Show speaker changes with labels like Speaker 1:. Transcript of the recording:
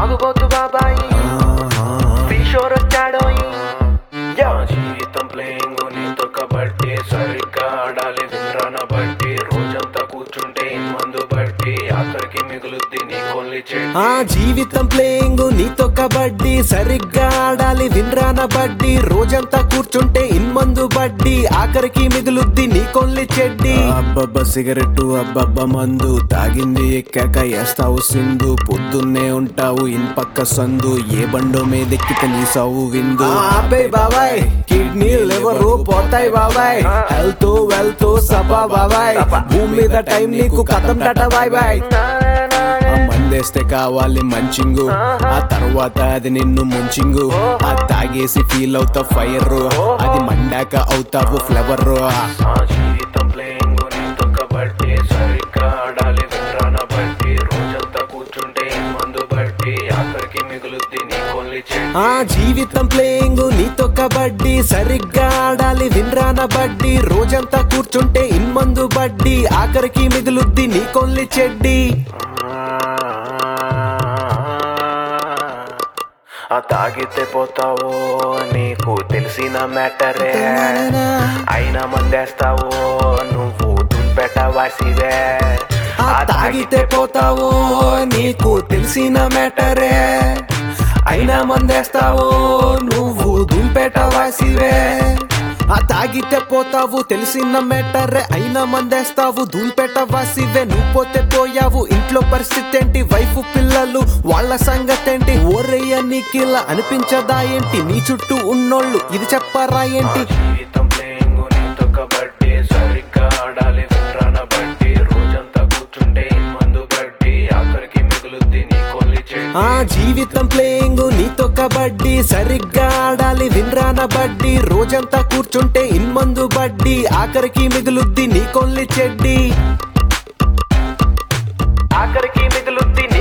Speaker 1: తాగుబోతు బాబాయి కిషోర్ వచ్చాడోయి
Speaker 2: నా జీవితం ప్లేయింగ్ నీతో కబడ్డీ సరిగ్గా ఆడాలి వింద్రాన బట్టి రోజంతా కూర్చుంటే మందు బట్టి ఆఖరికి మిగులుద్ది నీ కొల్లి చెట్టు
Speaker 3: ఆ జీవితం ప్లేయింగ్ నీతో కబడ్డీ సరిగ్గా ఆడాలి విన్రాన బడ్డీ రోజంతా కూర్చుంటే ఇన్మందు బడ్డీ ఆఖరికి మిగులుద్ది నీ కొల్లి చెడ్డి అబ్బబ్బ సిగరెట్ అబ్బబ్బ మందు తాగింది ఎక్కాక వేస్తావు సింధు పొద్దున్నే ఉంటావు ఇన్పక్క సందు ఏ బండో మీదెక్కితే నీ సవ్వు విందు ఆపే బాబాయ్ కిడ్నీ లివర్ పోతాయి బాబాయ్ హెల్త్ వెల్త్ సభా బాబాయ్ భూమి మీద టైం నీకు కథం టట బాయ్ బాయ్ ఆ మందేస్తే కావాలి మంచింగు ఆ తర్వాత అది నిన్ను ముంచింగు ఆ తాగేసి ఫీల్ అవుతావు ఫైర్ అది మండాక అవుతావు ఫ్లవర్
Speaker 2: నా జీవితం ప్లేయింగ్ నీతో కబడ్డీ సరిగ్గా ఆడాలి వింద్రాన బట్టి రోజంతా కూర్చుంటే మందు బట్టి ఆఖరికి మిగులుద్ది నీ కొల్లి చెట్టు
Speaker 3: ఆ జీవితం ప్లేయింగ్ నీతో కబడ్డీ సరిగ్గా ఆడాలి విన్రాన బడ్డీ రోజంతా కూర్చుంటే ఇన్మందు బడ్డీ ఆఖరికి మిగులుద్ది నీ కొల్లి చెడ్డి
Speaker 2: ఆ తాగితే పోతావో నీకు తెలిసిన మ్యాటరే అయినా మందేస్తావో నువ్వు దుంపెట వాసివే
Speaker 3: ఆ తాగితే పోతావో నీకు తెలిసిన మ్యాటరే అయినా మందేస్తావో నువ్వు దుంపేట వాసివే ఆ తాగితే పోతావు తెలిసిన మెటరే అయినా మందేస్తావు ధూల్పేట వాసివే నువ్వు పోతే పోయావు ఇంట్లో పరిస్థితి ఏంటి వైఫ్ పిల్లలు వాళ్ళ సంగతి ఏంటి ఓరయ్య నీకిలా అనిపించదా ఏంటి నీ చుట్టూ ఉన్నోళ్ళు ఇది చెప్పరా ఏంటి
Speaker 2: జీవితం ప్లేయింగ్ నీతో కబడ్డీ సరిగ్గా ఆడాలి వింద్రాన బట్టి రోజంతా కూర్చుంటే మందు బట్టి ఆఖరికి మిగులుద్ది నీ కొల్లి చెట్టు
Speaker 3: ఆ జీవితం ప్లేయింగ్ నీతో కబడ్డీ సరిగ్గా ఆడాలి విన్రాన బడ్డీ రోజంతా కూర్చుంటే ఇన్మందు బడ్డీ ఆఖరికి మిగులుద్ది నీ కొల్లి చెడ్డి
Speaker 1: ఆఖరికి మిగులుద్ది